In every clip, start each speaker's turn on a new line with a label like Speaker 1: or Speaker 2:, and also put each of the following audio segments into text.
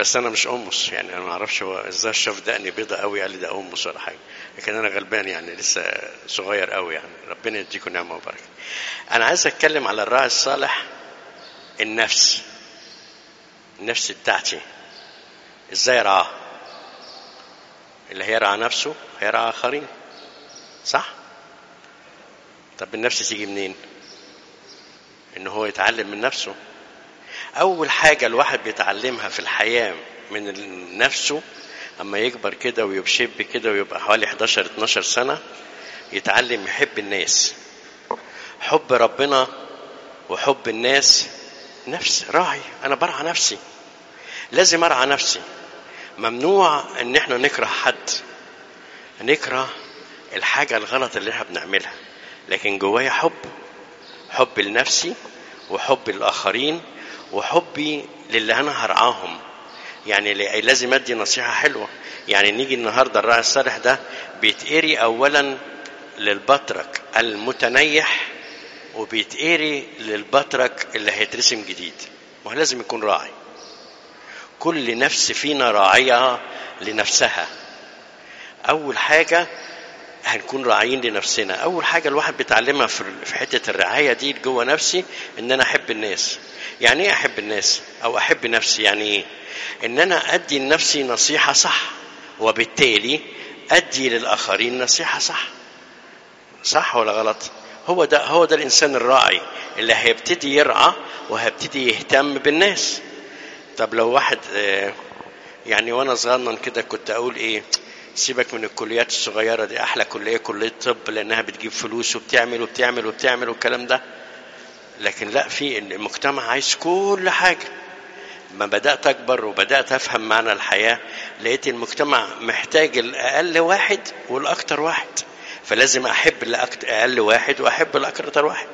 Speaker 1: بس انا مش امس يعني انا ما اعرفش هو ازاي شاف دقني بيضة قوي قال لي ده امس ولا حاجه لكن انا غلبان يعني لسه صغير قوي يعني ربنا يديكم نعمه وبركه انا عايز اتكلم على الراعي الصالح النفس النفس بتاعتي ازاي ارعاه اللي هيرعى نفسه هيرعى اخرين صح طب النفس تيجي منين ان هو يتعلم من نفسه اول حاجه الواحد بيتعلمها في الحياه من نفسه اما يكبر كده ويبشب كده ويبقى حوالي 11 12 سنه يتعلم يحب الناس حب ربنا وحب الناس نفس راعي انا برعى نفسي لازم ارعى نفسي ممنوع ان احنا نكره حد نكره الحاجه الغلط اللي احنا بنعملها لكن جوايا حب حب لنفسي وحب للاخرين وحبي للي انا هرعاهم يعني لازم ادي نصيحه حلوه يعني نيجي النهارده الراعي الصالح ده بيتقري اولا للبطرك المتنيح وبيتقري للبطرك اللي هيترسم جديد ما هو لازم يكون راعي كل نفس فينا راعيه لنفسها اول حاجه هنكون راعيين لنفسنا اول حاجه الواحد بيتعلمها في حته الرعايه دي جوه نفسي ان انا احب الناس يعني ايه احب الناس او احب نفسي يعني ايه ان انا ادي لنفسي نصيحه صح وبالتالي ادي للاخرين نصيحه صح صح ولا غلط هو ده هو ده الانسان الراعي اللي هيبتدي يرعى وهيبتدي يهتم بالناس طب لو واحد يعني وانا صغنن كده كنت اقول ايه سيبك من الكليات الصغيرة دي أحلى كلية كلية طب لأنها بتجيب فلوس وبتعمل وبتعمل وبتعمل والكلام ده لكن لا في المجتمع عايز كل حاجة ما بدأت أكبر وبدأت أفهم معنى الحياة لقيت المجتمع محتاج الأقل واحد والأكتر واحد فلازم أحب الأقل واحد وأحب الأكتر واحد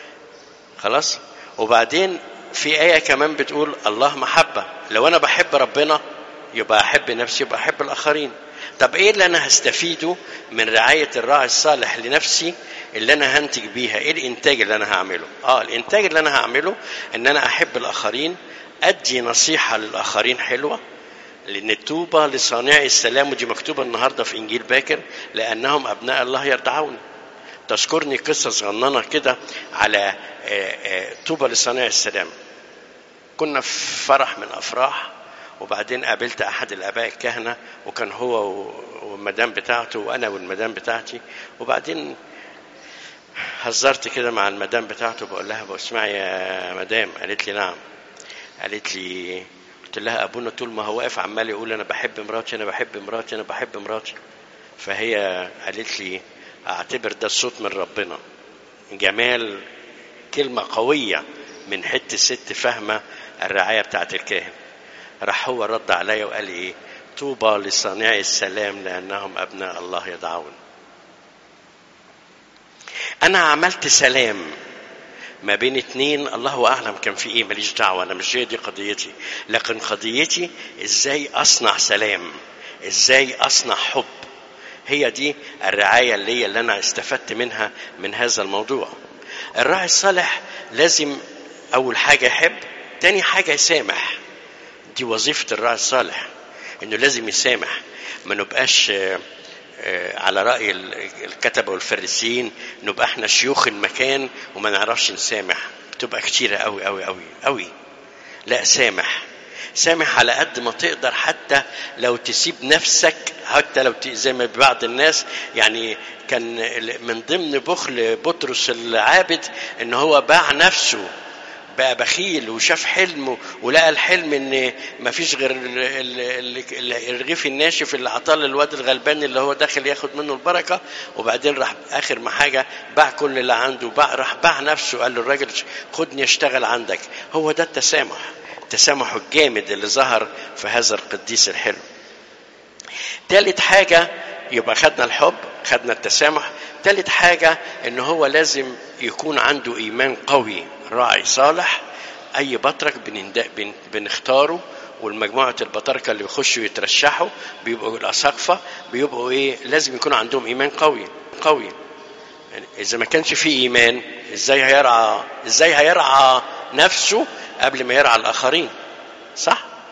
Speaker 1: خلاص وبعدين في آية كمان بتقول الله محبة لو أنا بحب ربنا يبقى أحب نفسي يبقى أحب الآخرين طب ايه اللي انا هستفيده من رعاية الراعي الصالح لنفسي اللي انا هنتج بيها ايه الانتاج اللي انا هعمله اه الانتاج اللي انا هعمله ان انا احب الاخرين ادي نصيحة للاخرين حلوة لان التوبة لصانعي السلام ودي مكتوبة النهاردة في انجيل باكر لانهم ابناء الله يرضعون تذكرني قصة صغننة كده على طوبى لصانعي السلام كنا في فرح من افراح وبعدين قابلت احد الاباء الكهنه وكان هو والمدام بتاعته وانا والمدام بتاعتي وبعدين هزرت كده مع المدام بتاعته بقول لها اسمعي يا مدام قالت لي نعم قالت لي قلت لها ابونا طول ما هو واقف عمال يقول انا بحب مراتي انا بحب مراتي انا بحب مراتي فهي قالت لي اعتبر ده الصوت من ربنا جمال كلمه قويه من حته ست فاهمه الرعايه بتاعت الكاهن راح هو رد عليا وقال ايه طوبى لصانعي السلام لانهم ابناء الله يدعون انا عملت سلام ما بين اتنين الله اعلم كان في ايه ماليش دعوه انا مش هي دي قضيتي لكن قضيتي ازاي اصنع سلام ازاي اصنع حب هي دي الرعايه اللي هي اللي انا استفدت منها من هذا الموضوع الراعي الصالح لازم اول حاجه يحب تاني حاجه يسامح دي وظيفة الراعي الصالح انه لازم يسامح ما نبقاش على رأي الكتبة والفريسيين نبقى احنا شيوخ المكان وما نعرفش نسامح بتبقى كتيرة قوي قوي قوي قوي لا سامح سامح على قد ما تقدر حتى لو تسيب نفسك حتى لو زي ما بعض الناس يعني كان من ضمن بخل بطرس العابد ان هو باع نفسه بقى بخيل وشاف حلم ولقى الحلم ان ما فيش غير الرغيف الناشف اللي عطاه للواد الغلبان اللي هو داخل ياخد منه البركه وبعدين راح اخر ما حاجه باع كل اللي عنده باع راح باع نفسه قال له الراجل خدني اشتغل عندك هو ده التسامح التسامح الجامد اللي ظهر في هذا القديس الحلو ثالث حاجه يبقى خدنا الحب خدنا التسامح ثالث حاجة ان هو لازم يكون عنده ايمان قوي راعي صالح اي بطرك بن... بنختاره والمجموعة البطاركة اللي بيخشوا يترشحوا بيبقوا الأساقفة بيبقوا إيه لازم يكون عندهم إيمان قوي قوي يعني إذا ما كانش في إيمان إزاي هيرعى إزاي هيرعى نفسه قبل ما يرعى الآخرين صح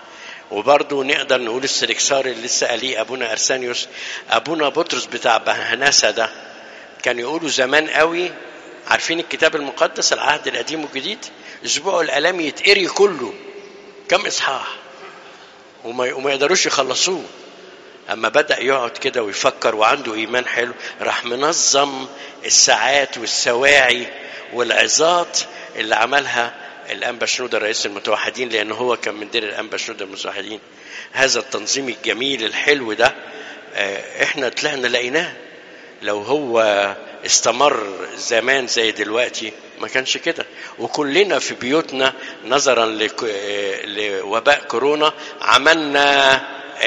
Speaker 1: وبرضه نقدر نقول السركسار اللي لسه قاليه ابونا ارسانيوس ابونا بطرس بتاع بهنسه ده كان يقولوا زمان قوي عارفين الكتاب المقدس العهد القديم والجديد اسبوع الالام يتقري كله كم اصحاح وما وما يقدروش يخلصوه اما بدا يقعد كده ويفكر وعنده ايمان حلو راح منظم الساعات والسواعي والعظات اللي عملها الانبا شنودة رئيس المتوحدين لان هو كان من دير الانبا شنودة المتوحدين هذا التنظيم الجميل الحلو ده احنا طلعنا لقيناه لو هو استمر زمان زي دلوقتي ما كانش كده وكلنا في بيوتنا نظرا لوباء كورونا عملنا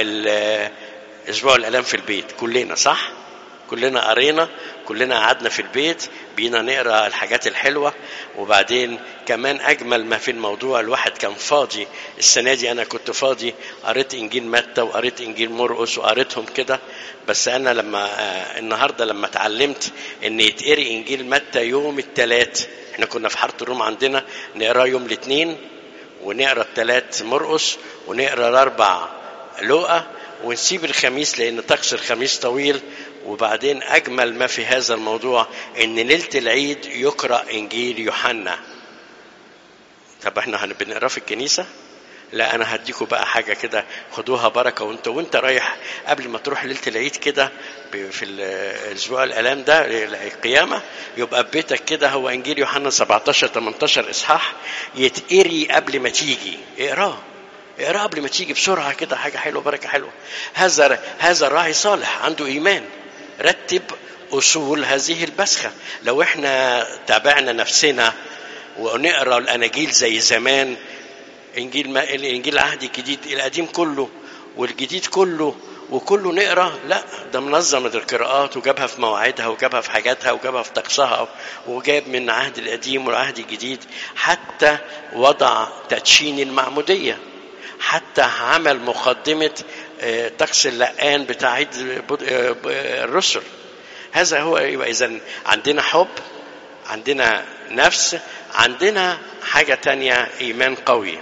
Speaker 1: اسبوع الالام في البيت كلنا صح كلنا قرينا كلنا قعدنا في البيت بينا نقرا الحاجات الحلوه وبعدين كمان اجمل ما في الموضوع الواحد كان فاضي السنه دي انا كنت فاضي قريت انجيل متى وقريت انجيل مرقس وقريتهم كده بس انا لما آه النهارده لما اتعلمت ان يتقري انجيل متى يوم الثلاث احنا كنا في حاره الروم عندنا نقراه يوم الاثنين ونقرا الثلاث مرقس ونقرا الاربع لوقا ونسيب الخميس لان طقس الخميس طويل وبعدين اجمل ما في هذا الموضوع ان ليله العيد يقرا انجيل يوحنا طب احنا بنقراه في الكنيسه لا انا هديكوا بقى حاجه كده خدوها بركه وانت وانت رايح قبل ما تروح ليله العيد كده في الاسبوع الالام ده القيامه يبقى في بيتك كده هو انجيل يوحنا 17 18 اصحاح يتقري قبل ما تيجي اقراه اقراه قبل ما تيجي بسرعه كده حاجه حلوه بركه حلوه هذا هذا الراعي صالح عنده ايمان رتب اصول هذه البسخه لو احنا تابعنا نفسنا ونقرا الاناجيل زي زمان انجيل ما الانجيل العهد الجديد القديم كله والجديد كله وكله نقرا لا ده منظم القراءات وجابها في مواعيدها وجابها في حاجاتها وجابها في طقسها وجاب من العهد القديم والعهد الجديد حتى وضع تدشين المعموديه حتى عمل مقدمه طقس اللقان بتاع عيد الرسل هذا هو يبقى اذا عندنا حب عندنا نفس عندنا حاجه تانية ايمان قوي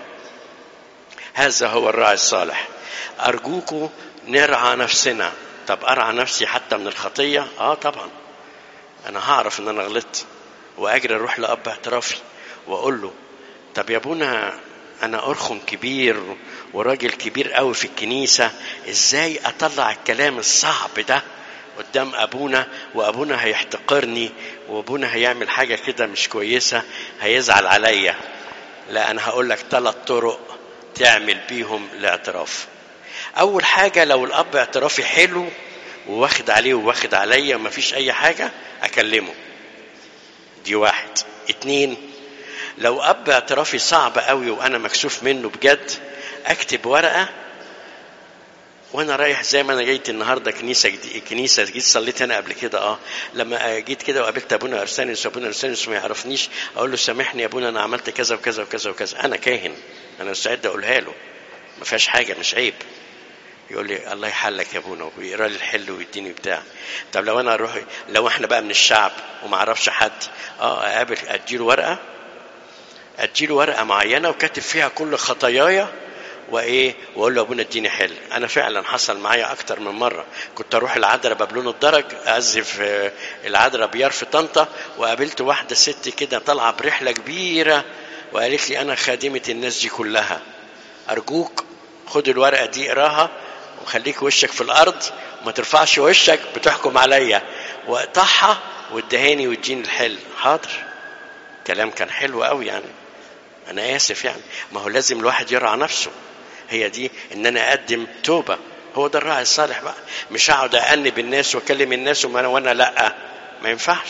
Speaker 1: هذا هو الراعي الصالح ارجوكم نرعى نفسنا طب ارعى نفسي حتى من الخطيه اه طبعا انا هعرف ان انا غلطت واجري اروح لاب اعترافي واقول له طب يا ابونا انا ارخم كبير وراجل كبير قوي في الكنيسه ازاي اطلع الكلام الصعب ده قدام ابونا وابونا هيحتقرني وابونا هيعمل حاجه كده مش كويسه هيزعل عليا لا انا هقول لك ثلاث طرق تعمل بيهم الاعتراف اول حاجه لو الاب اعترافي حلو وواخد عليه وواخد عليا ومفيش اي حاجه اكلمه دي واحد اتنين لو اب اعترافي صعب قوي وانا مكسوف منه بجد اكتب ورقه وانا رايح زي ما انا جيت النهارده كنيسه جديد كنيسه جيت صليت هنا قبل كده اه لما جيت كده وقابلت ابونا ارسانيوس وابونا ارسانيوس ما يعرفنيش اقول له سامحني يا ابونا انا عملت كذا وكذا وكذا وكذا انا كاهن انا مستعد اقولها له ما فيهاش حاجه مش عيب يقول لي الله يحلك يا ابونا ويقرا لي الحل ويديني بتاع طب لو انا اروح لو احنا بقى من الشعب وما اعرفش حد اه اقابل اديله ورقه اديله ورقه معينه وكاتب فيها كل خطاياي وايه واقول له ابونا اديني حل انا فعلا حصل معايا اكتر من مره كنت اروح العذراء بابلون الدرج اعزف العذراء بيار في طنطا وقابلت واحده ست كده طالعه برحله كبيره وقالت لي انا خادمه الناس دي كلها ارجوك خد الورقه دي اقراها وخليك وشك في الارض وما ترفعش وشك بتحكم عليا واقطعها وادهاني واديني الحل حاضر كلام كان حلو قوي يعني انا اسف يعني ما هو لازم الواحد يرعى نفسه هي دي ان انا اقدم توبه هو ده الراعي الصالح بقى مش هقعد انب الناس واكلم الناس وانا وانا لا ما ينفعش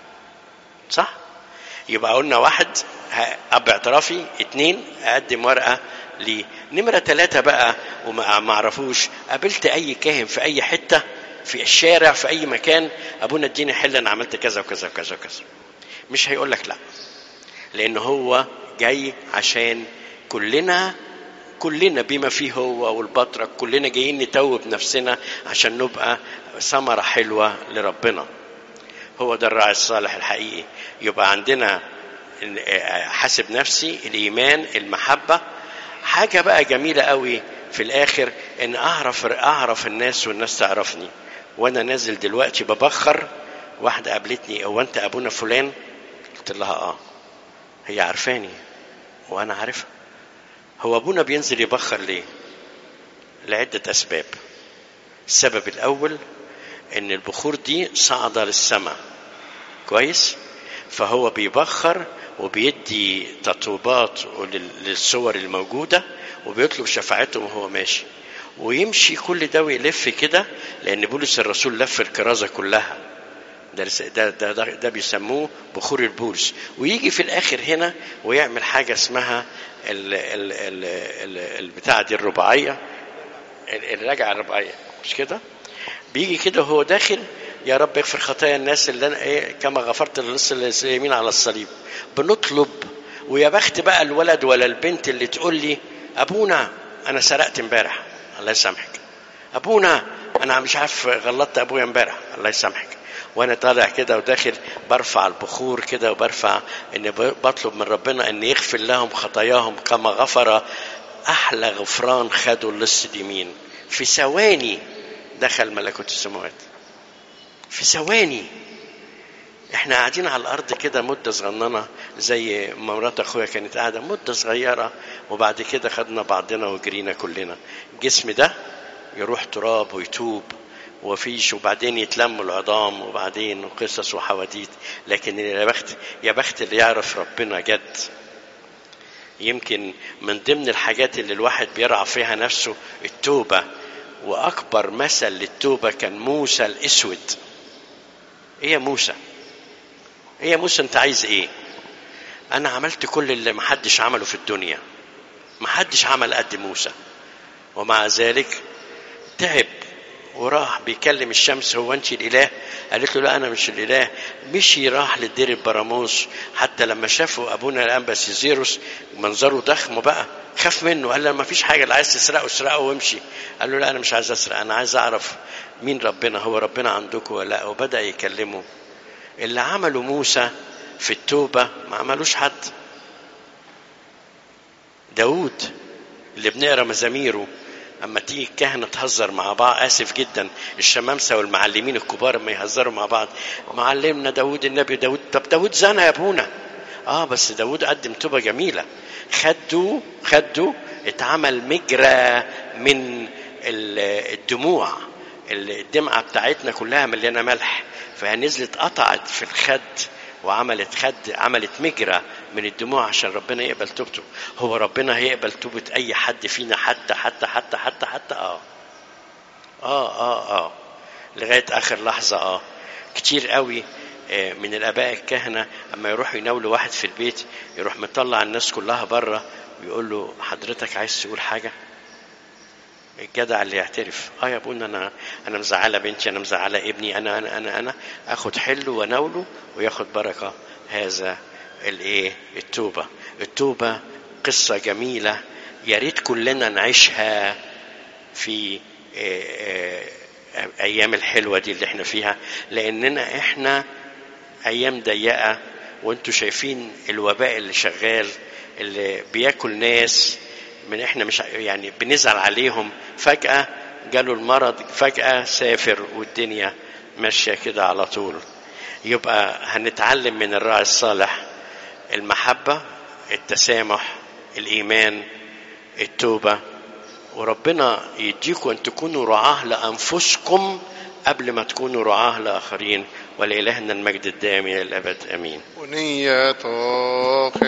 Speaker 1: صح يبقى قلنا واحد اب اعترافي اتنين اقدم ورقه ليه نمرة ثلاثة بقى وما اعرفوش قابلت اي كاهن في اي حتة في الشارع في اي مكان ابونا اديني حل انا عملت كذا وكذا وكذا وكذا مش هيقول لك لا لان هو جاي عشان كلنا كلنا بما فيه هو والبطرك كلنا جايين نتوب نفسنا عشان نبقى ثمرة حلوة لربنا هو ده الراعي الصالح الحقيقي يبقى عندنا حاسب نفسي الإيمان المحبة حاجة بقى جميلة قوي في الاخر ان اعرف اعرف الناس والناس تعرفني وانا نازل دلوقتي ببخر واحده قابلتني هو انت ابونا فلان قلت لها اه هي عارفاني وانا عارفها هو ابونا بينزل يبخر ليه لعده اسباب السبب الاول ان البخور دي صاعده للسماء كويس فهو بيبخر وبيدي تطوبات للصور الموجوده وبيطلب شفاعتهم وهو ماشي ويمشي كل ده ويلف كده لان بولس الرسول لف الكرازه كلها ده ده ده, ده, ده بيسموه بخور البولس ويجي في الاخر هنا ويعمل حاجه اسمها ال ال ال ال البتاعه دي الرباعيه الرجعه الرباعيه مش كده؟ بيجي كده وهو داخل يا رب اغفر خطايا الناس اللي انا ايه كما غفرت للص اليمين على الصليب بنطلب ويا بخت بقى الولد ولا البنت اللي تقول لي ابونا انا سرقت امبارح الله يسامحك ابونا انا مش عارف غلطت ابويا امبارح الله يسامحك وانا طالع كده وداخل برفع البخور كده وبرفع ان بطلب من ربنا ان يغفر لهم خطاياهم كما غفر احلى غفران خدوا اللص اليمين في ثواني دخل ملكوت السماوات في ثواني احنا قاعدين على الارض كده مده صغننه زي ما مرات اخويا كانت قاعده مده صغيره وبعد كده خدنا بعضنا وجرينا كلنا الجسم ده يروح تراب ويتوب وفيش وبعدين يتلموا العظام وبعدين قصص وحواديت لكن يا بخت يا بخت اللي يعرف ربنا جد يمكن من ضمن الحاجات اللي الواحد بيرعى فيها نفسه التوبه واكبر مثل للتوبه كان موسى الاسود ايه يا موسى ايه يا موسى انت عايز ايه انا عملت كل اللي محدش عمله في الدنيا محدش عمل قد موسى ومع ذلك تعب وراح بيكلم الشمس هو انت الاله قالت له لا انا مش الاله مشي راح للدير البراموس حتى لما شافوا ابونا الانبس زيروس منظره ضخم بقى خاف منه قال له ما فيش حاجه اللي عايز تسرقه اسرقه وامشي قال له لا انا مش عايز اسرق انا عايز اعرف مين ربنا هو ربنا عندكم ولا لا وبدا يكلمه اللي عمله موسى في التوبه ما عملوش حد داود اللي بنقرا مزاميره اما تيجي الكهنه تهزر مع بعض اسف جدا الشمامسه والمعلمين الكبار اما يهزروا مع بعض معلمنا داود النبي داود طب داود زنى يا ابونا اه بس داود قدم توبه جميله خدوا خدوا اتعمل مجرى من الدموع الدمعه بتاعتنا كلها مليانه ملح فهي نزلت قطعت في الخد وعملت خد عملت مجرى من الدموع عشان ربنا يقبل توبته هو ربنا هيقبل توبة أي حد فينا حتى حتى حتى حتى حتى آه آه آه آه لغاية آخر لحظة آه كتير قوي من الآباء الكهنة أما يروحوا يناولوا واحد في البيت يروح مطلع الناس كلها بره ويقول له حضرتك عايز تقول حاجة؟ الجدع اللي يعترف اه يا ابونا انا انا مزعله بنتي انا مزعله ابني انا انا انا انا اخد حله واناوله وياخد بركه هذا الايه التوبه التوبه قصه جميله يا ريت كلنا نعيشها في ايام الحلوه دي اللي احنا فيها لاننا احنا ايام ضيقه وانتوا شايفين الوباء اللي شغال اللي بياكل ناس من احنا مش يعني بنزعل عليهم فجأة جاله المرض فجأة سافر والدنيا ماشية كده على طول يبقى هنتعلم من الراعي الصالح المحبة التسامح الإيمان التوبة وربنا يديكم أن تكونوا رعاه لأنفسكم قبل ما تكونوا رعاه لآخرين ولإلهنا المجد الدائم إلى الأبد آمين
Speaker 2: ونية